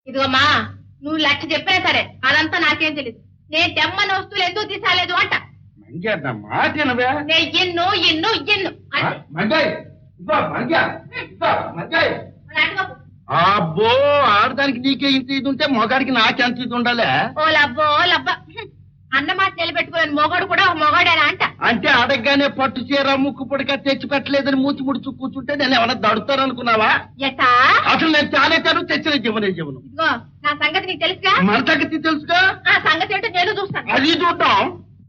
ఇదిగో మా నువ్వు లక్ష చెప్పినా సరే అదంతా నాకేం తెలియదు నేను తెమ్మని వస్తువులు ఎందుకు తీసాలేదు అంట మంగ్యా మాట వినవే నేను ఎన్ను ఎన్ను ఎన్ను అంటే మంగాయ్ ఇదిగో మంగ్యా ఇదిగో మంగాయ్ మరి అటువైపు. అబ్బో ఆడదానికి నీకే ఇంత ఇది ఉంటే మొగాడికి నాకెంత ఇది ఉండాలి ఓ లబ్బో ఓ లబ్బ హ్మ్. అన్నమాట నిలబెట్టుకోలేని మొగడు కూడా ఒక మొగాడేనా అంట అంటే అడగగానే పట్టు చీర ముక్కు పొడిక తెచ్చి పెట్టలేదని మూతి ముడుచు కూర్చుంటే నేను ఏమైనా దడుతారనుకున్నావా ఎట్టా అసలు నేను చాలేతాను తెచ్చిన జీవనే జీవనం ఇదిగో నా సంగతి నీకు తెలుసుగా మన తగ్గతి తెలుసుగా ఆ సంగతి ఏంటో నేను చూస్తాను అది చూద్దాం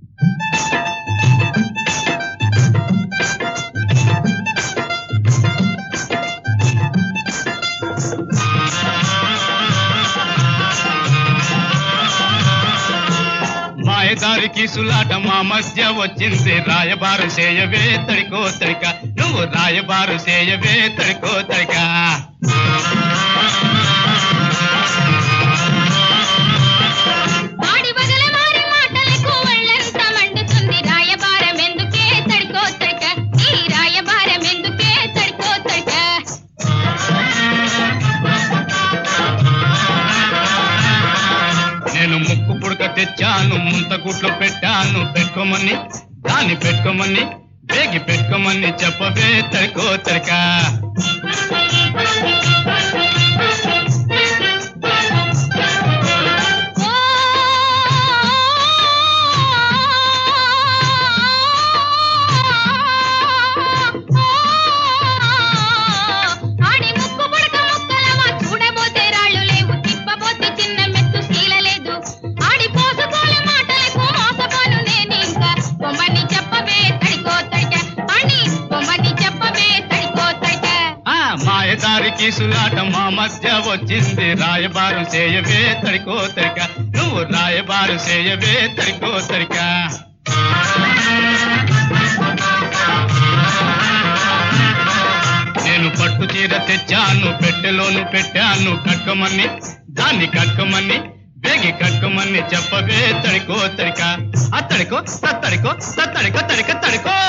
మాయదారికి సులాట మా మధ్య వచ్చింది రాయబారు చేయవే తడికో తడిక నువ్వు రాయబారు చేయవే తడికో తడిక వాడి వగల మారి మాటలకు ఒళ్ళంతా మండుతుంది రాయబారం ఎందుకే తడుకో తడక ఈ రాయబారం ఎందుకే తడుకో తడక నేను ముక్కు పుడక తెచ్చాను ముంత గుట్లు పెట్టాను పెట్టుకోమని దాన్ని పెట్టుకోమని బేగి పెట్టుకోమని చెప్పవే తడికో తడిక ఓ ఆడి ముక్కు పుడక ముక్కలవా చూడబోతే రాళ్ళు లేవు తిప్పబోతే చిన్న మెత్తు శీల లేదు ఆడి పోసుకోలే మాటలకు మోసపోను నేను ఇంకా బొమ్మని చెప్పవే తడికో తడిక అని బొమ్మని చెప్పవే తడికో తడిక ఆ మాయదారికి సులాట మా మధ్య వచ్చింది రాయబారు చేయవే తడికో తడిక నువ్వు రాయబారు చేయవే తడికో తడిక నేను పట్టు చీర తెచ్చాను పెట్టెలోను పెట్టాను కట్టుకోమని దాన్ని కట్టుకోమని బేగి కట్టుకోమని చెప్పవే తడికో తడిక ఆ తడికో తడికో తడికో తడిక తడికో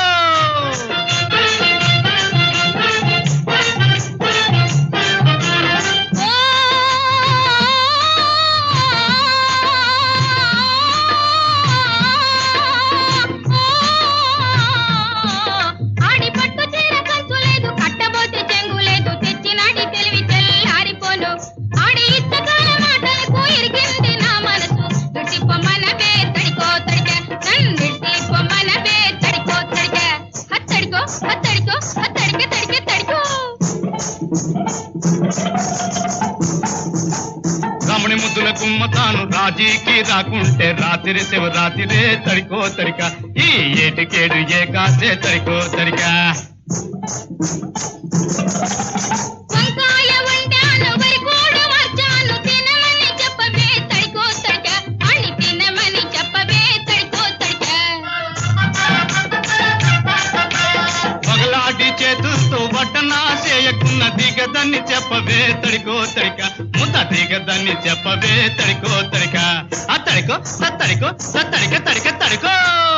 ఆడి పట్టు చీర కంచు లేదు కట్టబోతే చెంగు లేదు తెచ్చినాడి తెలివి తెల్లారిపోను ఆడి ఇష్టకాల మాటలకు ఇరిగింది నా మనసు దుడిసి పొమ్మనవే తడికో తడిక నన్నిడిసి పొమ్మనవే తడికో తడిక హత్తడికో హత్తడికో హత్తడిక తడిక తడికో రమణి ముద్దుల కుమ్మతాను రాజీకి రాకుంటే రాత్రి శివ రాత్రిరే తడికో తడిక ఈ ఏటికేడు ఏ కాసే తడికో తడిక వంకాయ వండాను వరికోడు మార్చాను తినమని చెప్పవే తడికో తడిక అని తినమని చెప్పవే తడికో తడిక పగలాటి చేతులతో వడ్డనా చేయకున్న దిగదని చెప్పవే తడికో తడిక ముద్ద దిగదని చెప్పవే తడికో తడిక ఆ తడికో తడికో తడిక తడిక తడికో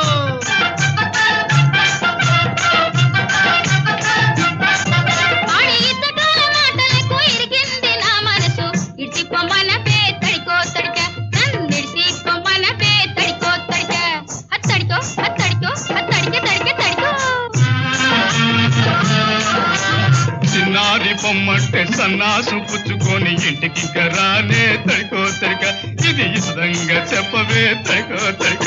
ఆడి ఇద్దటాల మాటలకు ఇరిగింది నా మనసు ఇడిసి పొమ్మనవే తడికో తడిక నన్నిడిసి పొమ్మనవే తడికో తడిక అత్తడికో అత్తడికో అత్తడిక తడిక తడికో చిన్నారి పొమ్మంటే సన్నాసు పుచ్చుకొని ఇంటికి రానే తడికో తడిక ఇది ఇష్టంగా చెప్పవే తడికో తడిక